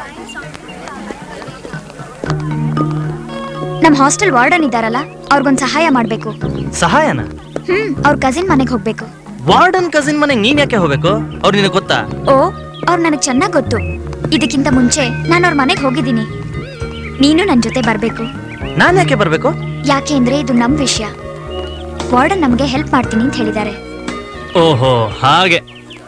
ನಮ್ hostel warden ಇದ್ದಾರಲ್ಲ ಅವ್ರಿಗೊಂದ್ ಸಹಾಯ ಮಾಡ್ಬೇಕು ಸಹಾಯನ ಹ್ಮ್ ಅವ್ರ ಕಸಿನ್ ಮನೆಗ್ ಹೋಗ್ಬೇಕು ವಾರ್ಡನ್ ಕಸಿನ್ ಮನೆಗೆ ನೀನ್ ಯಾಕೆ ಹೋಗ್ಬೇಕು ಅವ್ರು ನಿನಗೆ ಗೊತ್ತಾ ಓ ಅವ್ರು ನನಗ್ ಚೆನ್ನಾಗ್ ಗೊತ್ತು ಇದಕ್ಕಿಂತ ಮುಂಚೆ ನಾನು ಅವ್ರ ಮನೆಗ್ ಹೋಗಿದ್ದೀನಿ ನೀನು ನನ್ ಜೊತೆ ಬರ್ಬೇಕು ನಾನ್ ಯಾಕೆ ಬರ್ಬೇಕು ಯಾಕೆ ಅಂದ್ರೆ ಇದು ನಮ್ ವಿಷಯ ವಾರ್ಡನ್ ನಮಗೆ ಹೆಲ್ಪ್ ಮಾಡ್ತೀನಿ ಅಂತ ಹೇಳಿದ್ದಾರೆ ಓಹೋ ಹಾಗೆ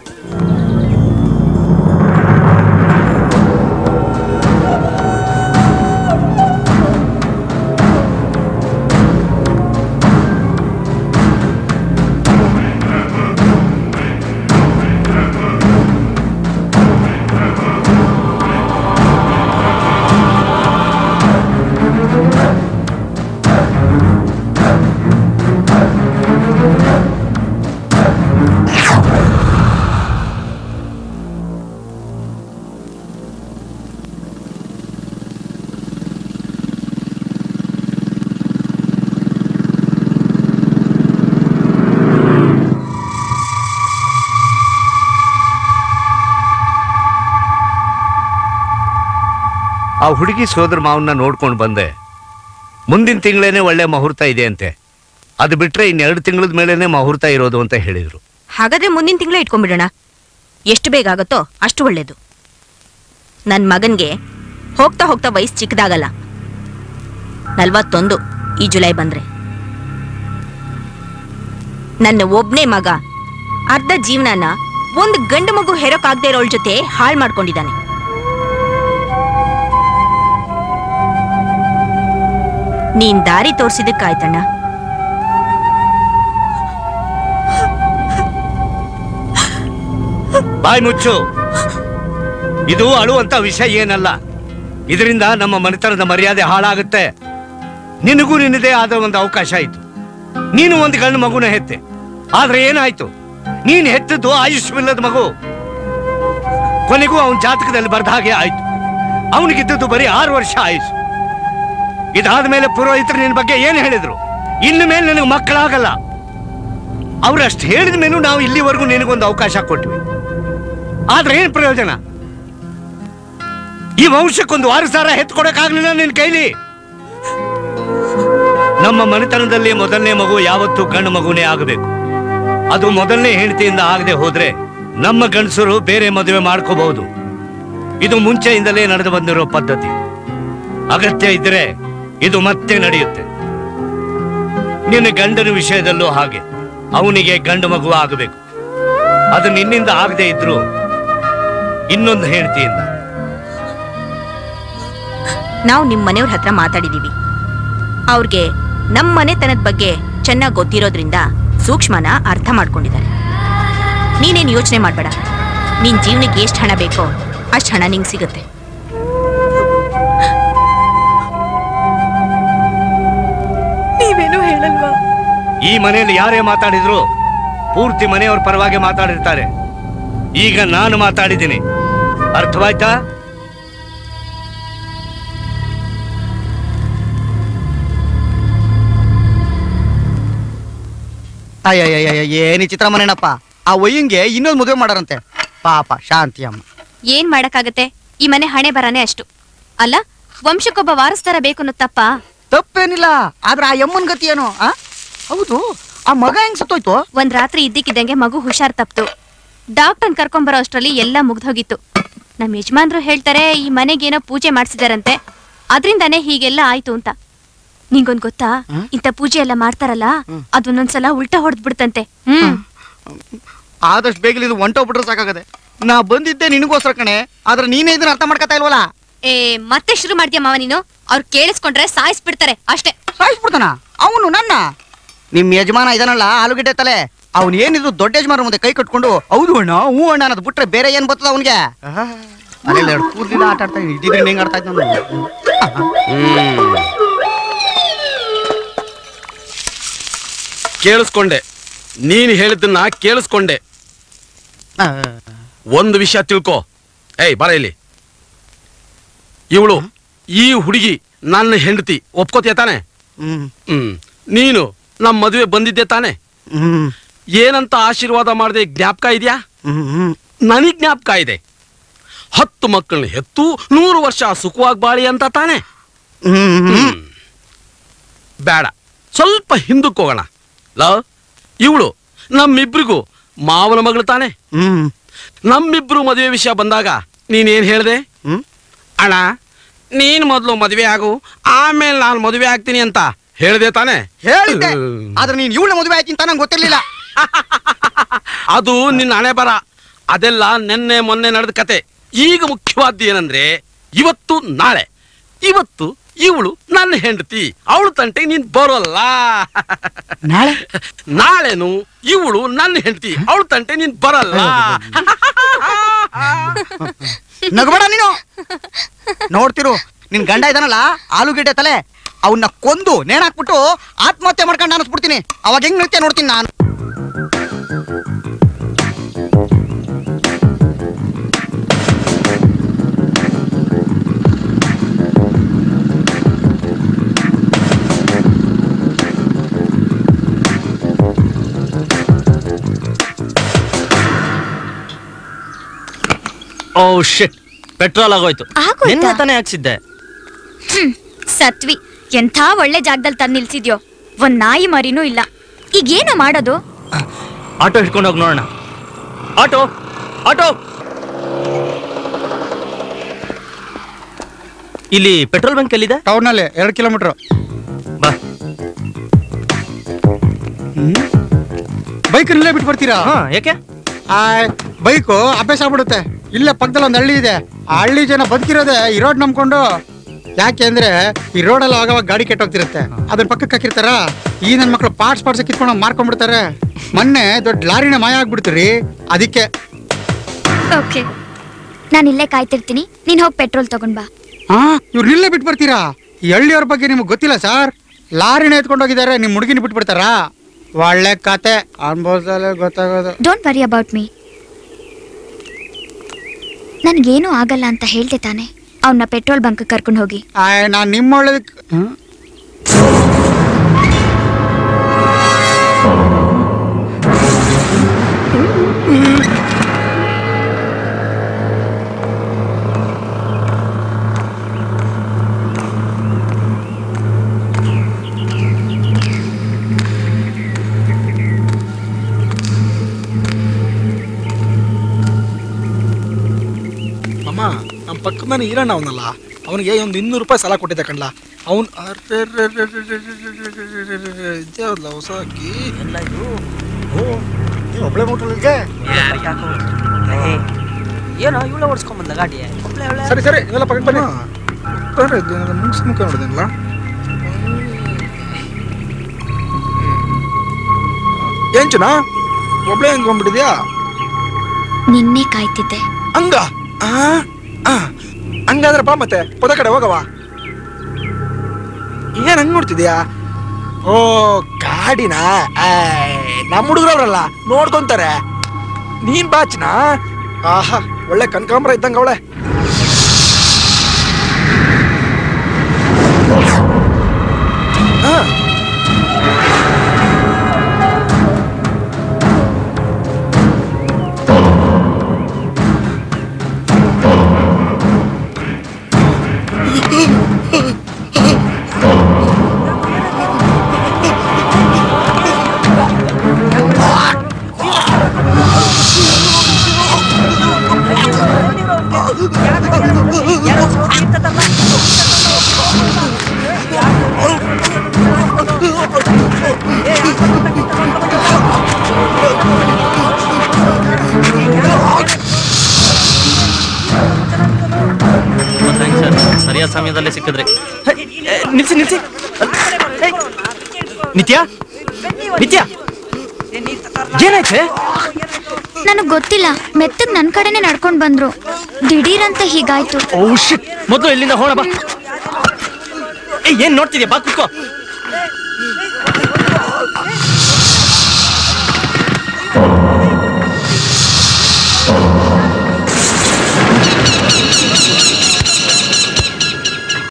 ಆ ಹುಡುಗಿ ಸೋದರ ಮಾವನ್ನ ನೋಡ್ಕೊಂಡು ಬಂದೆ ಮುಂದಿನ ತಿಂಗಳೇನೆ ಒಳ್ಳೆ ಮುಹೂರ್ತ ಇದೆ ಅಂತೆ ಅದು ಬಿಟ್ರೆ ಇನ್ನೆರಡು ತಿಂಗಳದ ಮೇಲೇನೆ ಮುಹೂರ್ತ ಇರೋದು ಅಂತ ಹೇಳಿದ್ರು ಹಾಗಾದ್ರೆ ಮುಂದಿನ ತಿಂಗಳೇ ಇಟ್ಕೊಂಡ್ಬಿಡೋಣ ಎಷ್ಟು ಬೇಗ ಆಗುತ್ತೋ ಅಷ್ಟು ಒಳ್ಳೇದು ನನ್ನ ಮಗನ್ಗೆ ಹೋಗ್ತಾ ಹೋಗ್ತಾ ವಯಸ್ಸು ಚಿಕ್ಕದಾಗಲ್ಲ ನಲ್ವತ್ತೊಂದು ಈ ಜುಲೈ ಬಂದ್ರೆ ನನ್ನ ಒಬ್ನೇ ಮಗ ಅರ್ಧ ಜೀವನನ ಒಂದು ಗಂಡು ಮಗು ಹೆರೋಕಾಗ್ದೇ ಇರೋಳ ಜೊತೆ ಹಾಳು ಮಾಡ್ಕೊಂಡಿದ್ದಾನೆ ನೀನ್ ದಾರಿ ತೋರ್ಸಿದಕ್ಕಾಯ್ತಣ್ಣ ಬಾಯ್ ಮುಚ್ಚು ಇದು ಅಳುವಂತ ವಿಷಯ ಏನಲ್ಲ ಇದರಿಂದ ನಮ್ಮ ಮನೆತನದ ಮರ್ಯಾದೆ ಹಾಳಾಗುತ್ತೆ ನಿನಗೂ ನಿನ್ನದೇ ಆದ ಒಂದು ಅವಕಾಶ ಆಯ್ತು ನೀನು ಒಂದು ಗಂಡು ಮಗುನ ಹೆತ್ತೆ ಆದ್ರೆ ಏನಾಯ್ತು ನೀನ್ ಹೆತ್ತದ್ದು ಆಯುಷ್ಯವಿಲ್ಲದ ಮಗು ಕೊನೆಗೂ ಅವನ ಜಾತಕದಲ್ಲಿ ಬರ್ದ ಹಾಗೆ ಆಯ್ತು ಅವನಿಗಿದ್ದದ್ದು ಬರೀ ಆರು ವರ್ಷ ಆಯುಷ್ ಇದಾದ ಮೇಲೆ ಪುರೋಹಿತರು ನಿನ್ನ ಬಗ್ಗೆ ಏನ್ ಹೇಳಿದ್ರು ಇನ್ನು ಮೇಲೆ ನಿನಗೆ ಮಕ್ಕಳಾಗಲ್ಲ ಅವ್ರಷ್ಟು ಹೇಳಿದ ಮೇಲೂ ನಾವು ಇಲ್ಲಿವರೆಗೂ ನಿನಗೊಂದು ಅವಕಾಶ ಕೊಟ್ವಿ ಆದ್ರೆ ಏನ್ ಪ್ರಯೋಜನ ಈ ವಂಶಕ್ಕೊಂದು ವಾರಸಾರ ಎತ್ಕೊಡಕ್ಕಾಗ್ಲಿಲ್ಲ ನಿನ್ ಕೈಲಿ ನಮ್ಮ ಮನೆತನದಲ್ಲಿ ಮೊದಲನೇ ಮಗು ಯಾವತ್ತೂ ಗಂಡು ಮಗುನೇ ಆಗಬೇಕು ಅದು ಮೊದಲನೇ ಹೆಂಡತಿಯಿಂದ ಆಗದೆ ಹೋದ್ರೆ ನಮ್ಮ ಗಂಡಸರು ಬೇರೆ ಮದುವೆ ಮಾಡ್ಕೋಬಹುದು ಇದು ಮುಂಚೆಯಿಂದಲೇ ನಡೆದು ಬಂದಿರೋ ಪದ್ಧತಿ ಅಗತ್ಯ ಇದ್ರೆ ಇದು ಮತ್ತೆ ನಡೆಯುತ್ತೆ ನಿನ್ನ ಗಂಡನ ವಿಷಯದಲ್ಲೂ ಹಾಗೆ ಅವನಿಗೆ ಗಂಡು ಮಗು ಆಗಬೇಕು ಅದು ನಿನ್ನಿಂದ ಆಗದೆ ಇದ್ರು ಇನ್ನೊಂದು ಹೆಂಡತಿಯಿಂದ ನಾವು ನಿಮ್ಮ ಮನೆಯವ್ರ ಹತ್ರ ಮಾತಾಡಿದೀವಿ ಅವ್ರಿಗೆ ನಮ್ಮ ಮನೆತನದ ಬಗ್ಗೆ ಚೆನ್ನಾಗಿ ಗೊತ್ತಿರೋದ್ರಿಂದ ಸೂಕ್ಷ್ಮನ ಅರ್ಥ ಮಾಡ್ಕೊಂಡಿದ್ದಾರೆ ನೀನೇನು ಯೋಚನೆ ಮಾಡಬೇಡ ನಿನ್ ಜೀವನಕ್ಕೆ ಎಷ್ಟು ಹಣ ಬೇಕೋ ಅಷ್ಟು ಹಣ ನಿಂಗೆ ಸಿಗುತ್ತೆ ನೀವೇನು ಹೇಳಲ್ವಾ ಈ ಮನೆಯಲ್ಲಿ ಯಾರೇ ಮಾತಾಡಿದ್ರು ಪೂರ್ತಿ ಮನೆಯವ್ರ ಪರವಾಗಿ ಮಾತಾಡಿರ್ತಾರೆ ಈಗ ನಾನು ಮಾತಾಡಿದ್ದೀನಿ ಅರ್ಥವಾಯ್ತಾ ಅಯ್ಯಯ್ಯಯ್ಯ ಏನಿ ಚಿತ್ರಮನೇನಪ್ಪ ಆ ಒಯ್ಯಂಗೆ ಇನ್ನೊಂದು ಮದುವೆ ಮಾಡಾರಂತೆ ಪಾಪ ಶಾಂತಿ ಅಮ್ಮ ಏನ್ ಮಾಡಕ್ಕಾಗತ್ತೆ ಈ ಮನೆ ಹಣೆ ಬರನೇ ಅಷ್ಟು ಅಲ್ಲ ವಂಶಕ್ಕೊಬ್ಬ ವಾರಸ್ದಾರ ಬೇಕು ಅನ್ನೋ ತಪ್ಪ ತಪ್ಪೇನಿಲ್ಲ ಆದ್ರೆ ಆ ಯಮ್ಮನ್ ಗತಿ ಏನು ಆ ಹೌದು ಆ ಮಗ ಹೆಂಗ್ ಸತ್ತೋಯ್ತು ಒಂದ್ ರಾತ್ರಿ ಇದ್ದಕ್ಕಿದ್ದಂಗೆ ಮಗು ಹುಷಾರ್ ತಪ್ತು ಡಾಕ್ಟರ್ ಕರ್ಕೊಂಬರೋ ಅಷ್ಟ್ರಲ್ಲಿ ಎಲ್ಲ ಮುಗ್ದೋಗಿತ್ತು ನಮ್ ಯಜಮಾನ್ರು ಹೇಳ್ತಾರೆ ಈ ಮನೆಗೇನೋ ಪೂಜೆ ಮಾಡ್ಸಿದಾರಂತೆ ಅದ್ರಿಂದಾನೇ ಹೀಗೆಲ್ಲ ಆಯ್ತು ಅಂತ ನಿಂಗೊಂದ್ ಗೊತ್ತಾ ಇಂಥ ಪೂಜೆ ಎಲ್ಲ ಮಾಡ್ತಾರಲ್ಲ ಅದನ್ನೊಂದ್ಸಲ ಉಲ್ಟಾ ಹೊಡೆದ್ ಬಿಡ್ತಂತೆ ಹ್ಮ್ ಆದಷ್ಟು ಬೇಗಲಿ ಇದು ಹೊಂಟೋಗ್ಬಿಟ್ರೆ ಸಾಕಾಗದೆ ನಾ ಬಂದಿದ್ದೆ ನಿನಗೋಸ್ಕರ ಕಣೆ ಆದ್ರೆ ನೀನೇ ಇದನ್ನ ಅರ್ಥ ಮಾಡ್ಕೊತಾ ಇಲ್ವಲ್ಲ ಏ ಮತ್ತೆ ಶುರು ಮಾಡ್ತೀಯ ಮಾವ ನೀನು ಅವ್ರು ಕೇಳಿಸ್ಕೊಂಡ್ರೆ ಸಾಯಿಸ್ಬಿಡ್ತಾರೆ ಅಷ್ಟೇ ಸಾಯಿಸ್ಬಿಡ್ತಾನ ಅವನು ನನ್ನ ನಿಮ್ ಯಜಮಾನ ಇದನ್ನಲ್ಲ ಆಲೂಗೆಡ್ಡೆ ತಲೆ ಅವ್ನು ಏನಿದ್ರು ದೊಡ್ಡ ಯಜಮಾನ ಮುಂದೆ ಕೈ ಕಟ್ಕೊಂಡು ಹೌದು ಅಣ್ಣ ಹೂ ಅಣ್ಣ ಅನ್ನೋದು ಬಿಟ್ರೆ ಬೇರೆ ಏನ್ ಬರ್ತದ ಅವನಿಗೆ ಅಲ್ಲೆಲ್ಲ ಎರಡು ಕೂದಲಿಲ್ಲ ಆಟ ಆಡ್ತಾ ಇದ್ದಿದ್ರೆ ಹೆಂಗ್ ಆಡ್ತಾ ಇದ್ದ ಕೇಳಿಸ್ಕೊಂಡೆ ನೀನು ಹೇಳಿದ್ದನ್ನ ಕೇಳಿಸ್ಕೊಂಡೆ ಒಂದು ವಿಷಯ ತಿಳ್ಕೊ ಏಯ್ ಬರ ಇಲ್ಲಿ ಇವಳು ಈ ಹುಡುಗಿ ನನ್ನ ಹೆಂಡತಿ ಒಪ್ಕೋತೀಯ ತಾನೆ ಹ್ಮ್ ನೀನು ನಮ್ಮ ಮದುವೆ ಬಂದಿದ್ದೆ ತಾನೆ ಏನಂತ ಆಶೀರ್ವಾದ ಮಾಡದೆ ಜ್ಞಾಪಕ ಇದೆಯಾ ನನಗ್ ಜ್ಞಾಪಕ ಇದೆ ಹತ್ತು ಮಕ್ಕಳನ್ನ ಹೆತ್ತು ನೂರು ವರ್ಷ ಸುಖವಾಗಿ ಬಾಳಿ ಅಂತ ತಾನೆ ಹ್ಮ್. ಬೇಡ ಸ್ವಲ್ಪ ಹಿಂದಕ್ಕೆ ಹೋಗೋಣ ಲವ್ ಇವಳು ನಮ್ಮಿಬ್ರಿಗೂ ಮಾವನ ಮಗಳು ತಾನೆ ಹ್ಮ್ ನಮ್ಮಿಬ್ರು ಮದುವೆ ವಿಷಯ ಬಂದಾಗ ನೀನೇನ್ ಹೇಳ್ದೆ ಹ್ಮ್ ಅಣ್ಣ ನೀನ್ ಮೊದಲು ಮದುವೆ ಆಗು ಆಮೇಲೆ ನಾನು ಮದುವೆ ಆಗ್ತೀನಿ ಅಂತ ಹೇಳ್ದೆ ತಾನೆ ಹೇಳಿದ್ದೆ ಆದ್ರೆ ನೀನ್ ಇವಳ ಮದುವೆ ಆಯ್ತು ಅಂತ ನಂಗೆ ಗೊತ್ತಿರ್ಲಿಲ್ಲ ಅದು ನಿನ್ನ ಹಣೆ ಬರ ಅದೆಲ್ಲ ನಿನ್ನೆ ಮೊನ್ನೆ ನಡೆದ ಕತೆ ಈಗ ಮುಖ್ಯವಾದ್ದು ಏನಂದ್ರೆ ಇವತ್ತು ನಾಳೆ ಇವತ್ತು ಇವಳು ನನ್ನ ಹೆಂಡತಿ ಅವಳು ತಂಟೆ ನೀನ್ ಬರೋಲ್ಲ ನಾಳೆ ನಾಳೆನು ಇವಳು ನನ್ನ ಹೆಂಡತಿ ಅವಳು ತಂಟೆ ನೀನ್ ಬರಲ್ಲ ನಗಬೇಡ ನೀನು ನೋಡ್ತಿರು ನಿನ್ ಗಂಡ ಇದಾನಲ್ಲ ಆಲೂಗೆಡ್ಡೆ ತಲೆ ಅವನ್ನ ಕೊಂದು ನೇಣಾಕ್ಬಿಟ್ಟು ಆತ್ಮಹತ್ಯೆ ಮಾಡ್ಕೊಂಡು ಅನಿಸ್ಬಿಡ್ತೀನಿ ಅವಾಗ ಹೆಂಗ್ ನೃತ್ಯ ನೋಡ್ತೀನಿ ನಾನು ಓ ಶಿಟ್ ಪೆಟ್ರೋಲ್ ಆಗೋಯ್ತು ಆಗೋಯ್ತಾ? ನಿನ್ನೆ ತಾನೇ ಹಾಕ್ಸಿದ್ದೆ ಹ್ಮ್ ಸತ್ವಿ ಎಂಥ ಒಳ್ಳೆ ಜಾಗದಲ್ಲಿ ತಂದು ನಿಲ್ಸಿದ್ಯೋ ಒಂದ್ ನಾಯಿ ಮರಿನೂ ಇಲ್ಲ ಈಗ ಏನು ಮಾಡೋದು ಆಟೋ ಹಿಡ್ಕೊಂಡು ಹೋಗಿ ನೋಡೋಣ ಆಟೋ ಆಟೋ ಇಲ್ಲಿ ಪೆಟ್ರೋಲ್ ಬಂಕ್ ಎಲ್ಲಿದೆ ಟೌನಲ್ಲಿ ಎರಡು ಕಿಲೋಮೀಟರ್ ಬಾ ಬೈಕ್ ಇಲ್ಲೇ ಬಿಟ್ಟು ಬರ್ತೀರಾ ಹಾ ಯಾಕೆ ಬೈಕು ಅಭ್ಯಾಸ ಆಗ್ಬಿಡುತ್ತೆ ಇಲ್ಲೇ ಪಕ್ಕದಲ್ಲಿ ಒಂದು ಹಳ್ಳಿ ಇದೆ ಆ ಹಳ್ಳಿ ಜನ ಬದುಕಿರೋದೆ ಈ ರೋಡ್ ನಂಬ್ಕೊಂಡು ಯಾಕೆ ಅಂದ್ರೆ ಈ ರೋಡಲ್ಲಿ ಆಗಾವಾಗ ಗಾಡಿ ಕೆಟ್ಟೋಗ್ತಿರುತ್ತೆ ಅದನ್ನ ಪಕ್ಕಕ್ಕೆ ಹಾಕಿರ್ತಾರ ಈ ನನ್ನ ಮಕ್ಳು ಪಾರ್ಟ್ಸ್ ಪಾರ್ಟ್ಸ್ ಕಿತ್ಕೊಂಡು ಮಾರ್ಕೊಂಡ್ಬಿಡ್ತಾರೆ ಮೊನ್ನೆ ದೊಡ್ಡ ಲಾರಿನ ಮಾಯ ಆಗ್ಬಿಡ್ತೀರಿ ಅದಕ್ಕೆ ಓಕೆ ನಾನು ಇಲ್ಲೇ ಕಾಯ್ತಿರ್ತೀನಿ ನೀನ್ ಹೋಗಿ ಪೆಟ್ರೋಲ್ ತಗೊಂಡ್ ಬಾ ಹಾ ಇವ್ರು ಇಲ್ಲೇ ಬಿಟ್ಟು ಬರ್ತೀರಾ ಈ ಹಳ್ಳಿಯವ್ರ ಬಗ್ಗೆ ನಿಮ್ಗೆ ಗೊತ್ತಿಲ್ಲ ಸರ್ ಲಾರಿನ ಎತ್ಕೊಂಡು ಹೋಗಿದ್ದಾರೆ ನಿಮ್ ಹುಡುಗಿನ ಬಿಟ್ಟು ಬಿಡ್ತಾರಾ ಒಳ್ಳೆ ಕತೆ ಅನ್ಭವಿಸಲೇ ಗೊತ್ತಾಗೋದು ಡೋಂಟ್ ವರಿ ಅಬೌಟ್ ಮೀ ನನ್ಗೇನು ಆಗಲ್ಲ ಅಂತ ಹೇಳ್ದೆ ತಾನೆ ಅವನ್ನ ಪೆಟ್ರೋಲ್ ಬಂಕ್ ಕರ್ಕೊಂಡು ಹೋಗಿ ಆಯ್ ನಾನ್ ನಿಮ್ಮ ಒಳ್ಳೇದಕ್ಕೆ ಹ್ಮ್? ಅಮ್ಮ ನಮ್ಮ ಪಕ್ಕದ ಮನೆ ಈರಣ್ಣ ಅವನಲ್ಲ ಅವನಿಗೆ ಒಂದು ಇನ್ನೂರು ರೂಪಾಯಿ ಸಾಲ ಕೊಟ್ಟಿದ್ದೆ ಕಣ್ಲ ಅವನು ಇದೇ ಹೌದಲ್ಲ ಹೊಸ ಅಕ್ಕಿ ಒಬ್ಳೆ ಮುಟ್ಟಲಿಗೆ ಏನೋ ಇವಳೆ ಓಡಿಸ್ಕೊಂಬಂದ ಗಾಡಿ ಒಬ್ಳೆ ಅವಳೆ ಸರಿ ಸರಿ ಇವೆಲ್ಲ ಪಕ್ಕ ಬನ್ನಿ ಬರ್ರಿ ಮುಗಿಸ್ ಮುಖ ನೋಡಿದ್ನಲ್ಲ ಏನ್ ಚುನಾ ಒಬ್ಳೆ ಹೆಂಗೊಂಬಿಟ್ಟಿದ್ಯಾ ನಿನ್ನೆ ಕಾಯ್ತಿದ್ದೆ ಹಂಗ ಆ, ಆ. ಹಂಗಾದ್ರೆ ಬಾ ಮತ್ತೆ ಪದ ಕಡೆ ಹೋಗವ ಏನ್ ಹಂಗ್ ನೋಡ್ತಿದ್ಯಾ ಓ ಗಾಡಿನ ನಮ್ಮ ಹುಡುಗರವ್ರಲ್ಲ ನೋಡ್ಕೊಂತಾರೆ ನೀನ್ ಬಾಚಿನ ಆಹಾ ಒಳ್ಳೆ ಕನಕಾಂಬರ ಇದ್ದಂಗ ಅವಳೆ ಥ್ಯಾಂಕ್ಸ್ ಸರ್ ಸರಿಯಾದ ಸಮಯದಲ್ಲೇ ಸಿಕ್ಕಿದ್ರಿ ಹೇ, ಏ, ನಿಲ್ಸಿ ನಿಲ್ಸಿ ಹೇ, ನಿತ್ಯ ನಿತ್ಯ ಏನಾಯ್ತೆ ನನಗ್ ಗೊತ್ತಿಲ್ಲ ಮೆತ್ತಗ್ ನನ್ ಕಡೆನೆ ನಡ್ಕೊಂಡ್ ಬಂದ್ರು ದಿಢೀರಂತ ಹೀಗಾಯ್ತು ಓ ಶಿಟ್ ಮೊದಲು ಇಲ್ಲಿಂದ ಹೋಣ ಬಾ ಏ ಏನ್ ನೋಡ್ತಿದ್ಯಾ ಬಾ ಕುತ್ಕೋ